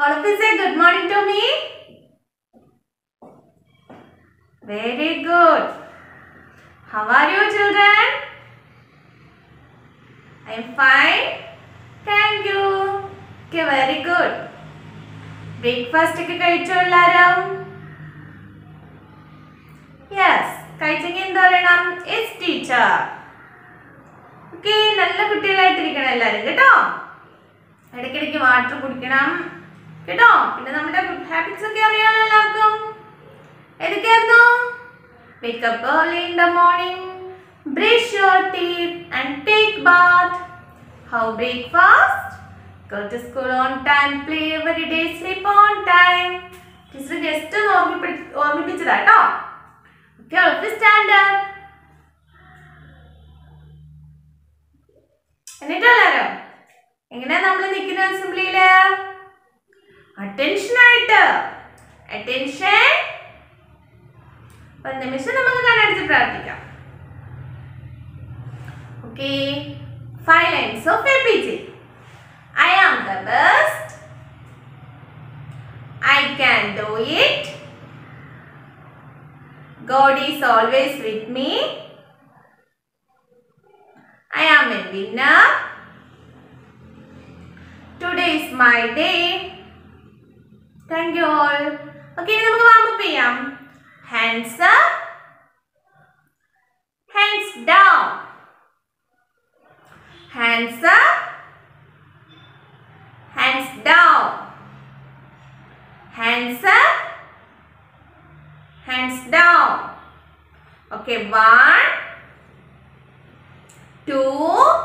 All of you say good morning to me. Very good. How are you children? I am fine. Thank you. Okay, very good. Breakfast ഒക്കെ കഴിച്ചോ എല്ലാരും yes കഴിച്ചെങ്കിൽ എന്താ പറയണം S teacher okay നല്ല കുട്ടികളായിട്ടിരിക്കണം എല്ലാരും കേട്ടോ ഇടയ്ക്കിടയ്ക്ക് വാട്ടർ കുടിക്കണം കേട്ടോ പിന്നെ നമ്മുടെ ഗുഡ് ഹാബിറ്റ്സ് ഒക്കെ അറിയാമല്ലോ എല്ലാവർക്കും ഏതൊക്കെയായിരുന്നു wake up early in the morning brush your teeth and take bath how breakfast go to school on time play every day sleep on time teacher just ഒന്ന് ഓർമ്മിപ്പി- ഓർമ്മിപ്പിച്ചതാ കേട്ടോ ഓക്കെ ഓൾഫ് സ്റ്റാൻഡ് എന്നിട്ടല്ലോ എങ്ങനെയാ നമ്മൾ നിൽക്കുന്ന അസംബ്ലിയില് അറ്റൻഷൻ ആയിട്ട് അറ്റൻഷൻ ഒരു നിമിഷം നമുക്ക് കണ്ണടച്ച് പ്രാർത്ഥിക്കാം okay five lines of A P J I am the best I can do it God is always with me. I am a winner. Today is my day. Thank you all. Okay, ഇനി നമുക്ക് warm up ചെയ്യാം hands up hands down hands up hands down hands up hands down. Okay, one, two,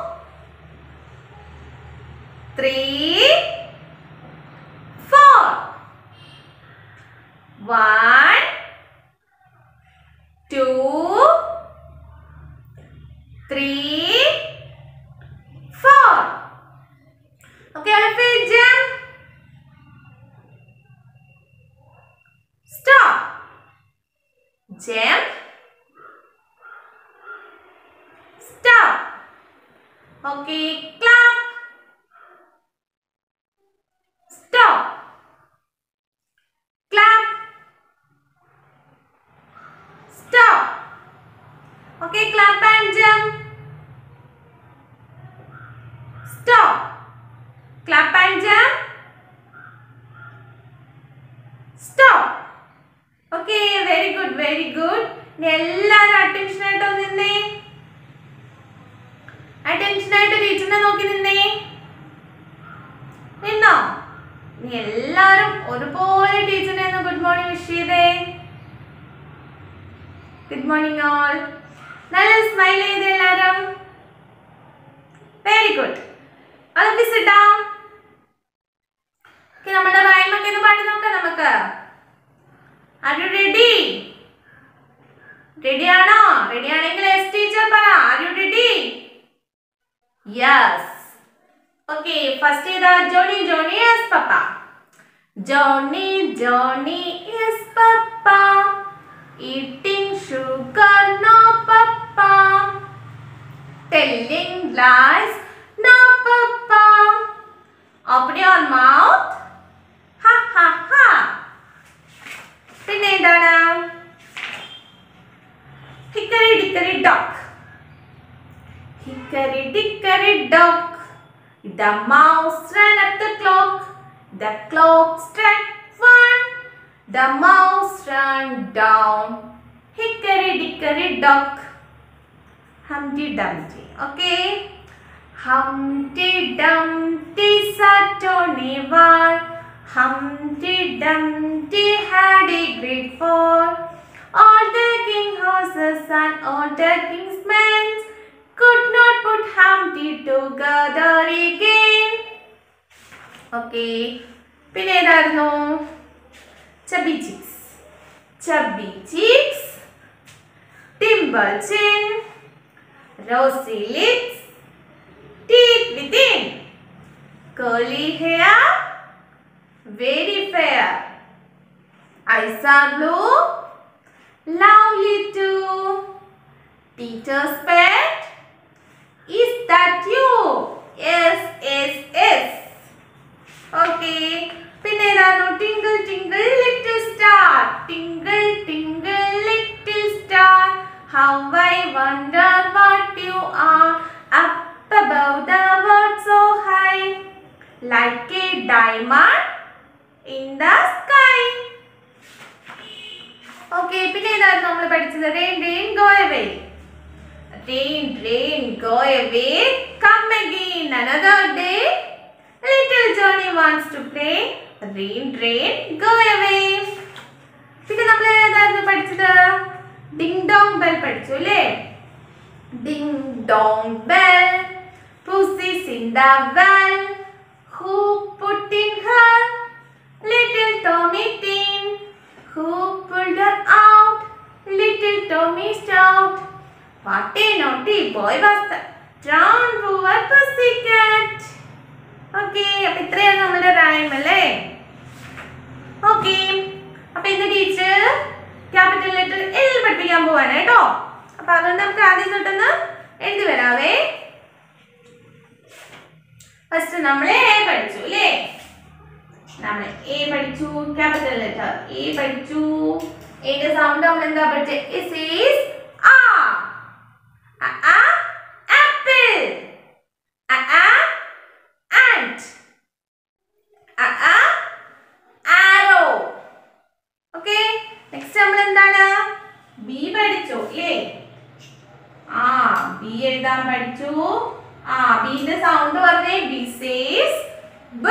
three, four. One, two, three, four. Okay, all of you jump. Stop. Jump. Stop. Okay, clap. Stop. Clap. Stop. Okay, clap and jump. Stop. Clap and jump. Stop. Okay very good very good ഇനി എല്ലാവരും attention ആയിട്ട് ഒന്ന് നിന്നേ attention ആയിട്ട് ടീച്ചറിനെ നോക്കി നിന്നേ നിന്നോ ഇനി എല്ലാവരും ഒരുപോലെ ടീച്ചറിനെ ഒന്ന് ഗുഡ് മോർണിംഗ് വിഷ് ചെയ്തേ ഗുഡ് മോർണിംഗ് ഓൾ നല്ല സ്മൈൽ ചെയ്തേ എല്ലാവരും വെരി ഗുഡ് അത് സിറ്റ് ഡൗൺ നമ്മുടെ റൈമൊക്കെ ഒന്ന് പാടി നോക്കാം നമുക്ക് ആർ യു റെഡി റെഡി ആണോ റെഡി ആണെങ്കിൽ എസ് ടീച്ചർ പറ are you ready yes okay first ചെയ്താ Johny Johny yes papa Johny Johny yes papa eating sugar no papa telling lies no papa open your mouth ha her ha പിന്നെ എന്താണ് hickory dickory dog ഹിക്കറി dickory dock the mouse ran up the clock the clock struck one the mouse ran down hickory dickory dock humpty dumpty okay humpty dumpty sat on a wall Humpty Dumpty had a great fall. All the king horses and all the king's men could not put Humpty together again. Okay. പിന്നെ ഏതായിരുന്നു chubby cheeks chubby cheeks dimple chin rosy lips teeth within curly hair very fair. Eyes are blue, lovely too. Teacher's pet, is that you? Yes, yes, yes. Okay. പിന്നെ എന്തായിരുന്നു twinkle twinkle little star twinkle twinkle little star how I wonder what you are up above the world so high like a diamond in the sky okay പിന്നെ ഏതായിരുന്നു നമ്മൾ പഠിച്ചത് rain rain go away rain rain go away come again another day little johnny wants to play rain rain go away പിന്നെ നമ്മൾ ഏതായിരുന്നു പഠിച്ചത് Ding dong bell പഠിച്ചു അല്ലേ ding dong bell pussies in the well who put in her little tommy tin who pulled her out little tommy stout what a naughty boy was that drown poor pussycat okay അപ്പൊ ഇത്രയാണ് നമ്മുടെ rhyme അല്ലേ okay അപ്പൊ ഇന്ന് teacher capital letter L പഠിപ്പിക്കാൻ പോവാണ് കേട്ടോ അപ്പൊ അതുകൊണ്ട് നമുക്ക് ആദ്യം തൊട്ടൊന്ന് എഴുതി വരാവേ ഫസ്റ്റ് നമ്മൾ എ പഠിച്ചു അല്ലേ നമ്മൾ എ പഠിച്ചു ക്യാപിറ്റൽ ലെറ്റർ എ പഠിച്ചു എന്റെ സൗണ്ട് നമ്മൾ എന്താ പഠിച്ചത് ഇസ് ഈസ് ആ ആ ആപ്പിൾ ആ ആ ant a a arrow okay next നമ്മൾ എന്താണ് ബി പഠിച്ചു അല്ലേ ആ ബി എഴുതാൻ പഠിച്ചു ആ ബിന്റെ സൗണ്ട് പറഞ്ഞേ B says b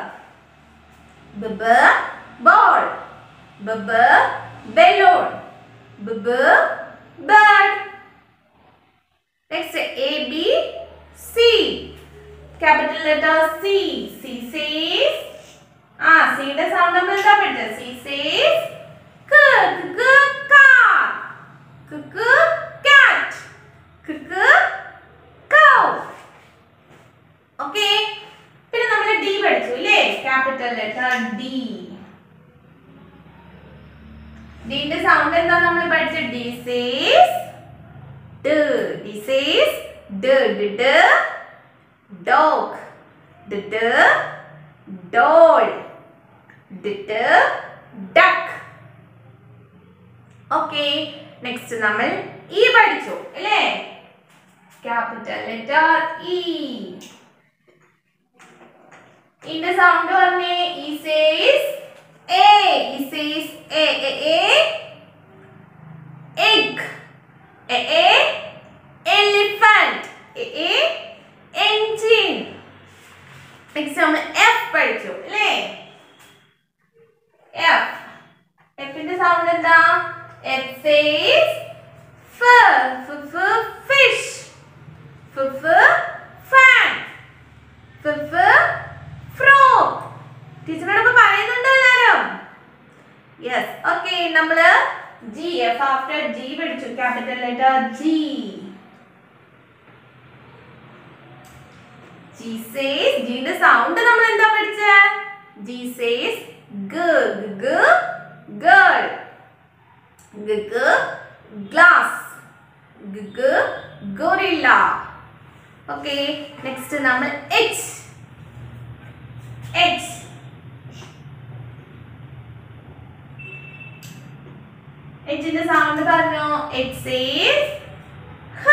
b b ball b b balloon b b bird next A B C capital letter C C says ആ സിയുടെ സൗണ്ട് നമ്മൾ എന്താ പഠിച്ചത് സി സേസ് ക ക കാർ ക ക കാറ്റ് ക ക കൗ ഓക്കേ പിന്നെ നമ്മൾ ഡി പഠിച്ചു അല്ലേ ക്യാപിറ്റൽ ലെറ്റർ ഡി ഡിന്റെ സൗണ്ട് എന്താ നമ്മൾ പഠിച്ചത് D says d D says d d d dog d d doll d d duck okay next നമ്മൾ ഇ പഠിച്ചു അല്ലേ ക്യാപിറ്റൽ ലെറ്റർ ഇ ഇന്റെ സൗണ്ട് പറഞ്ഞേ E says e E says e e e egg e e elephant e e engine next നമ്മൾ F പഠിച്ചു അല്ലേ F എഫിന്റെ sound എന്താ F says f f f fish ഫ് ഫ് ഫാൻ ഫ് ഫ് ഫ്രോഗ് ടീച്ചറോടൊക്കെ പറയുന്നുണ്ടോ എല്ലാരും യെസ് ഓക്കെ നമ്മള് G F after G പഠിച്ചു capital letter G G says ജിന്റെ സൗണ്ട് നമ്മൾ എന്താ പഠിച്ച ജി സേസ് ഗ ഗ ഗേൾ ഗ ഗ ഗ്ലാസ് ഗ ഗ ഗോറില്ല ഓക്കെ നെക്സ്റ്റ് നമ്മൾ എച്ച് എച്ച് എച്ചിന്റെ സൗണ്ട് പറഞ്ഞോ എച്ച് സേസ് ഹ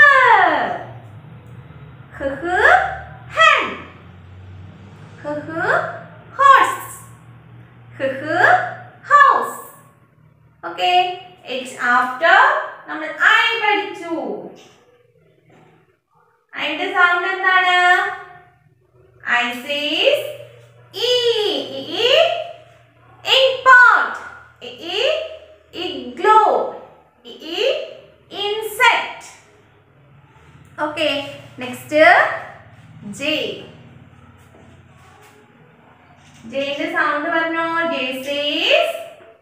ഹ ഹ hen h h horse h h house okay H after നമ്മൾ ഐ പഠിച്ചു അതിന്റെ സൗണ്ട് എന്താണ് ഐ സേസ് ഇ ഇ ink pot ഇ igloo ഇ insect ഓക്കെ നെക്സ്റ്റ് ജെ ജെയുടെ സൗണ്ട് പറഞ്ഞോ ജെ സേസ്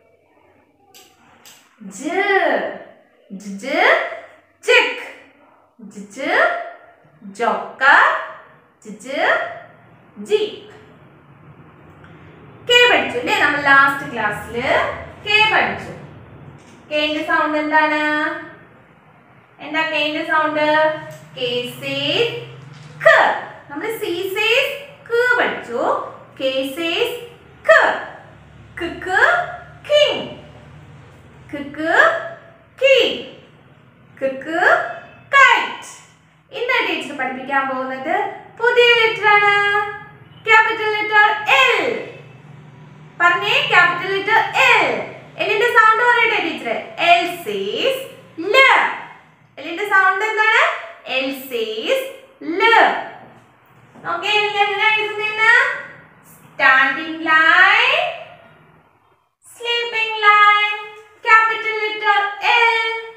ജ ജ ചിക്ക് ജ ജോക്ക ജ ജീപ്പ് കെ പഠിച്ചു അല്ലേ നമ്മൾ ലാസ്റ്റ് ക്ലാസ്സിൽ കെ പഠിച്ചു കെന്റെ സൗണ്ട് എന്താണ് എന്താ കെന്റെ സൗണ്ട് കെ സേസ് ക നമ്മൾ സി സേസ് ക പഠിച്ചു കെ സേസ് ക പറഞ്ഞേ ക്യാപിറ്റൽ ലെറ്റർ എൽ എല്ലിന്റെ സൗണ്ട് പറയട്ടെ ടീച്ചർ എൽ സീസ് ല എല്ലിന്റെ സൗണ്ട് എന്താണ് എൽ സീസ് ല ഓക്കെ എങ്ങനെയാണ് എഴുതുന്നത് standing line sleeping line capital letter L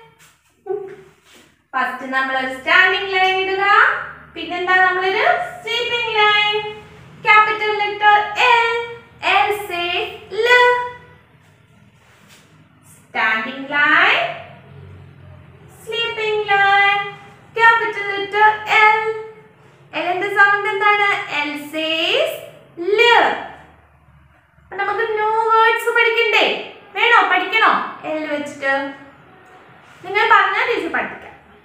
first നമ്മൾ ഒരു സ്റ്റാൻഡിംഗ് ലൈൻ ഇടുക പിന്നെന്താ നമ്മളൊരു sleeping line capital letter L L say ല standing line sleeping line capital letter L എല്ലിന്റെ സൗണ്ട് എന്താണ് എൽ സേസ് ല അപ്പൊ നമുക്ക് ന്യൂ വേർഡ്സ് പഠിക്കണ്ടേ വേണോ പഠിക്കണോ എൽ വെച്ചിട്ട് നിങ്ങൾ പറഞ്ഞാൽ ടീച്ചർ പഠിക്കാം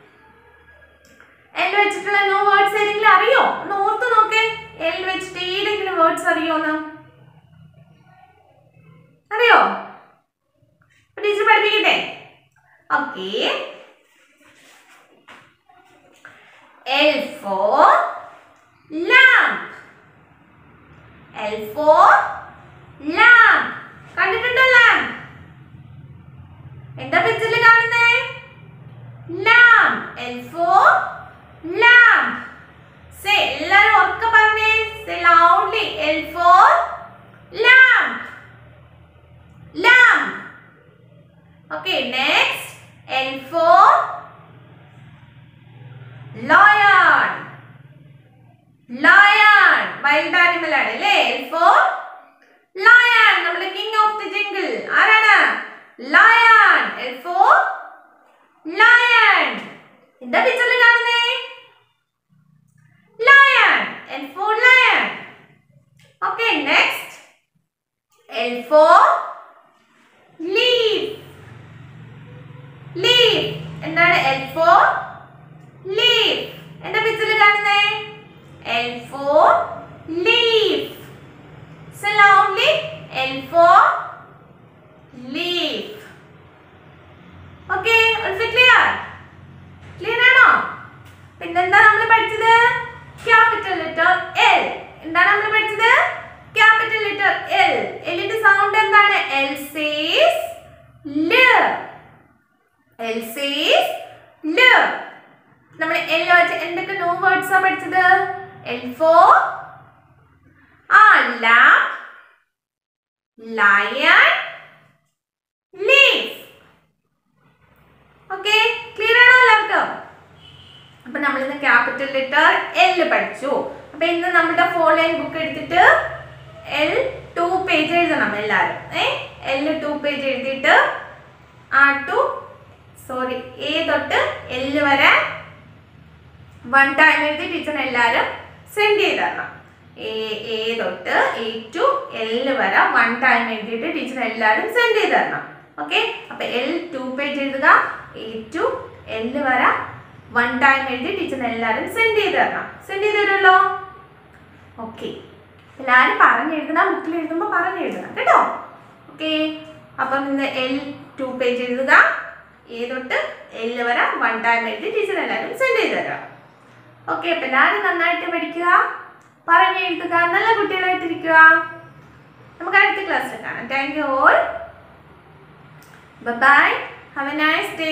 എൽ വെച്ചിട്ടുള്ള ന്യൂ വേർഡ്സ് ഏതെങ്കിലും അറിയോ ഒന്ന് ഓർത്ത് നോക്കേ എൽ വെച്ചിട്ട് ഏതെങ്കിലും വേർഡ്സ് അറിയോന്ന് അറിയോ ടീച്ചർ പഠിപ്പിക്കട്ടെ okay L for lamp L for lamp കണ്ടിട്ടുണ്ടോ lamp എന്താ പിക്ചറിൽ കാണുന്നേ lamp L for lamp say എല്ലാരും ഉറക്കെ പറഞ്ഞേ say loudly L for lamp lamp okay next L for lion lion wild animal ആണ് അല്ലേ ഫോർ ലയൺ നമ്മുടെ കിങ് ഓഫ് ദി ജംഗിൾ ആരാണ് ലയൺ ഫോർ ലയൺ എന്താ പിക്ചറിൽ കാണുന്നേ lion L for lion okay next L for leaf leaf എന്താണ് L for leaf എന്താ പിക്ചറിൽ കാണുന്നേ L for leaf. Say loudly. L for leaf. Okay, also clear? Clear ആണോ പിന്നെന്താ നമ്മൾ പഠിച്ചത് ക്യാപിറ്റൽ ലെറ്റർ എൽ എന്താണ് നമ്മൾ പഠിച്ചത് ക്യാപിറ്റൽ ലെറ്റർ എൽ എല്ലിന്റെ സൗണ്ട് എന്താണ് എൽ സേസ് ല എൽ സേസ് ല നമ്മൾ എൽ വെച്ച് എന്തൊക്കെ ന്യൂ വേർഡ്സ് ആ പഠിച്ചത് എൽ ഫോർ ആ lamp lion leaf okay clear ആണോ എല്ലാവർക്കും അപ്പൊ നമ്മൾ ഇന്ന് ക്യാപിറ്റൽ ലെറ്റർ എൽ പഠിച്ചു അപ്പൊ ഇന്ന് നമ്മുടെ ഫോർ ലൈൻ ബുക്ക് എടുത്തിട്ട് എൽ ടു പേജ് എഴുതണം എല്ലാവരും ഏ എൽ ടു പേജ് എഴുതിയിട്ട് ആ ടു സോറി എ തൊട്ട് എൽ വരെ വൺ ടൈം എഴുതി ടീച്ചറിന് എല്ലാവരും സെൻഡ് ചെയ്ത് തരണം എ എ തൊട്ട് എ ടു എൽ വരെ വൺ ടൈം എഴുതിയിട്ട് ടീച്ചറിന് എല്ലാവരും സെൻഡ് ചെയ്ത് തരണം ഓക്കെ അപ്പൊ എൽ ടു പേജ് എഴുതുക എ ടു എൽ വരെ വൺ ടൈം എഴുതി ടീച്ചറിന് എല്ലാവരും സെൻഡ് ചെയ്ത് തരണം സെൻഡ് ചെയ്ത് തരുമല്ലോ ഓക്കെ എല്ലാവരും പറഞ്ഞ് എഴുതണം ബുക്കിൽ എഴുതുമ്പോൾ പറഞ്ഞ് എഴുതണം കേട്ടോ ഓക്കെ അപ്പം ഇന്ന് എൽ ടു പേജ് എഴുതുക എ തൊട്ട് എൽ വരെ വൺ ടൈം എഴുതി ടീച്ചർ എല്ലാവരും സെൻഡ് ചെയ്ത് തരാം ഓക്കെ അപ്പം എല്ലാവരും നന്നായിട്ട് പഠിക്കുക പറഞ്ഞ് എഴുതുക നല്ല കുട്ടികളായിട്ടിരിക്കുക നമുക്ക് അടുത്ത ക്ലാസ്സിൽ കാണാം thank you all bye have a nice day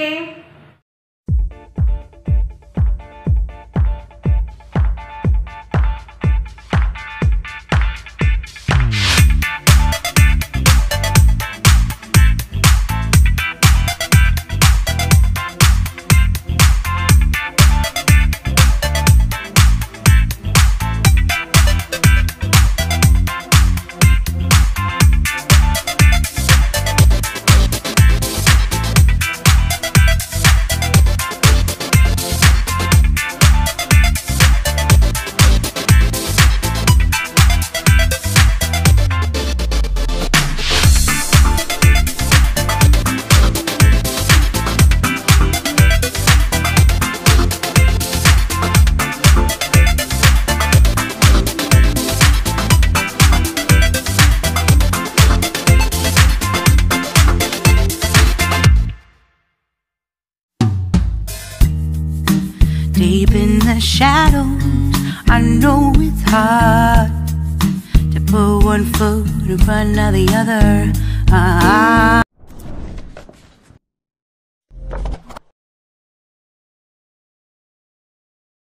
Deep in the shadows, I know it's hard to put what one foot in front of the other. Ah.